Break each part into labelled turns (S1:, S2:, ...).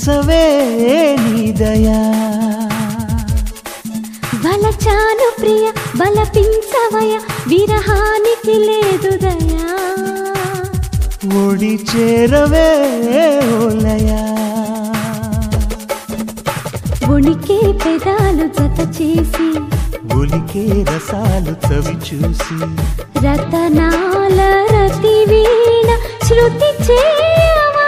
S1: కురిపించవే నీదయా
S2: వలచాను ప్రియ బలపించవయ విరహానికి లేదు దయా
S1: ఒడి చేరవే ఓలయా
S2: ఉనికి పెదాలు జత చేసి
S1: ఒలికే రసాలు చవి చూసి
S2: రతనాల రతి వీణ శృతి చేయవా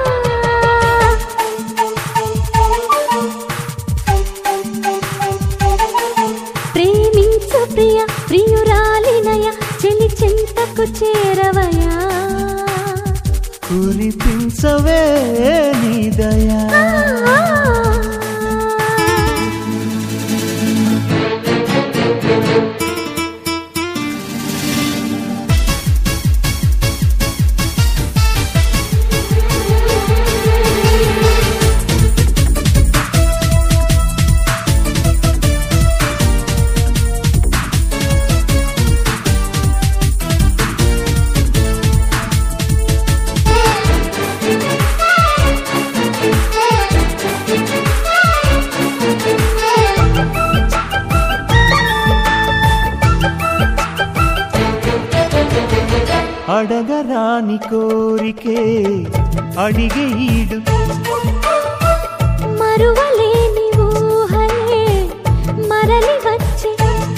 S2: ప్రేమించు ప్రియ ప్రియురాలినయ చెలి చింతకు చేరవయా
S1: కురిపించవే నీదయా అడగరాని కోరికే అడిగే ఈడు
S2: మరువలేని ఊహలే మరలి వచ్చే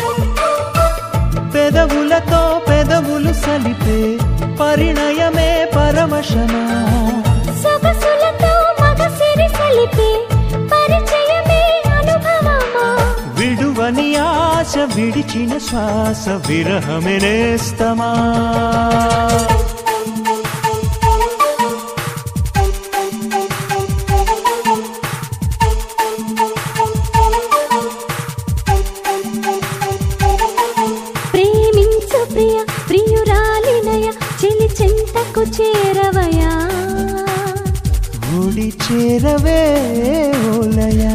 S1: పెదవులతో పెదవులు సలిపే పరిణయమే పరమశమా
S2: సొగసులతో మగసిరి సలిపే పరిచయమే అనుభవమా
S1: విడువని ఆశ విడిచిన శ్వాస విరహమే నేస్తమా
S2: ప్రేమించు ప్రియ ప్రియురాలినయ చెలి చింతకు చేరవయా
S1: గుడి చేరవే ఓలయా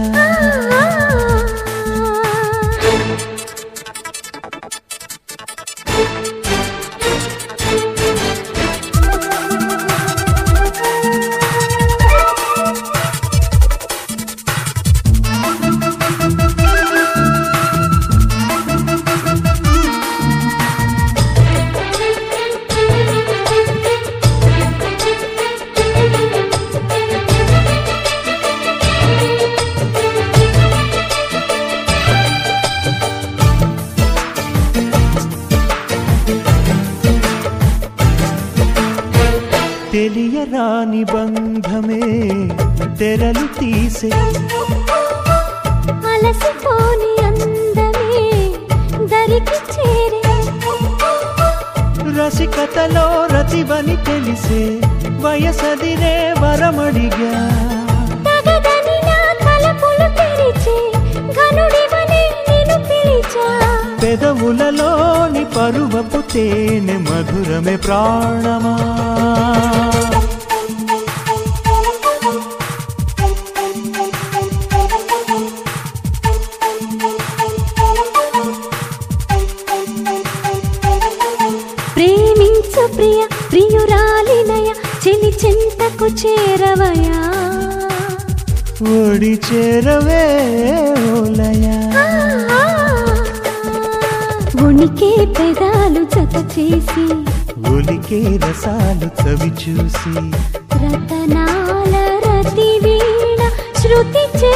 S1: తెలియరాని బంధమే తెరలు తీసే
S2: అలసిపోని అందమే దరికి చేరే
S1: రసికతలో రతివని తెలిసే వయసదిరే వరమడిగా
S2: తగదని నా తలపులు తెరిచే ఘనుడివనే నిన్ను పిలిచా
S1: పెదవులలోని పరువపు తేనె మధురమే ప్రాణమా
S2: ప్రేమించు ప్రియ ప్రియురాలినయ చెలి చింతకు చేరవయా
S1: ఒడి చేరవే ఓలయా
S2: ఉనికి పెదాలు జత చేసి
S1: ఒలికే రసాలు చవి చూసి
S2: రతనాల రతి వీణ శృతి చే